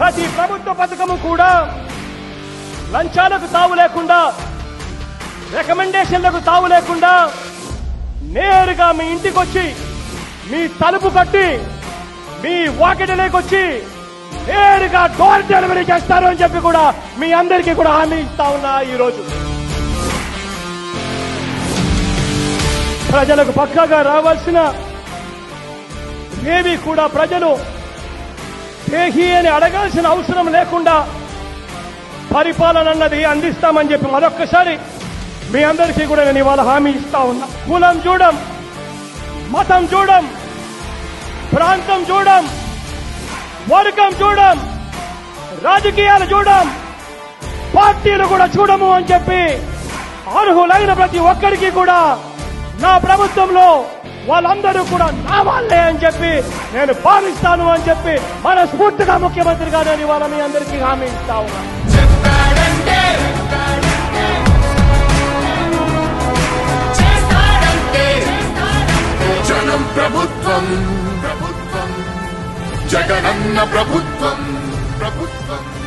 ప్రతి ప్రభుత్వ పథకము కూడా లంచాలకు తావు లేకుండా రికమెండేషన్లకు తావు లేకుండా నేరుగా మీ ఇంటికి వచ్చి మీ తలుపు కట్టి మీ వాకిటిలోకి వచ్చి నేరుగా డోర్ డెలివరీ చేస్తారు అని చెప్పి కూడా మీ అందరికీ కూడా హామీ ఇస్తా ఉన్నా ఈ రోజు ప్రజలకు పక్కగా రావాల్సిన ఏవి కూడా ప్రజలు దేహి అని అడగాల్సిన అవసరం లేకుండా పరిపాలన అన్నది అందిస్తామని చెప్పి మరొక్కసారి మీ అందరికీ కూడా నేను ఇవాళ హామీ ఇస్తా ఉన్నా కులం చూడం మతం చూడం ప్రాంతం చూడం వర్గం చూడం రాజకీయాలు చూడం పార్టీలు కూడా చూడము అని చెప్పి అర్హులైన ప్రతి ఒక్కరికి కూడా నా ప్రభుత్వంలో వాళ్ళందరూ కూడా నా వాళ్ళే అని చెప్పి నేను భావిస్తాను అని చెప్పి మనస్ఫూర్తిగా ముఖ్యమంత్రిగా నేను ఇవాళ మీ అందరికీ హామీ ఇస్తా ఉన్నా చెప్పాడంటే చేస్తాడంటే జనం ప్రభుత్వం ప్రభుత్వం జగనన్న ప్రభుత్వం ప్రభుత్వం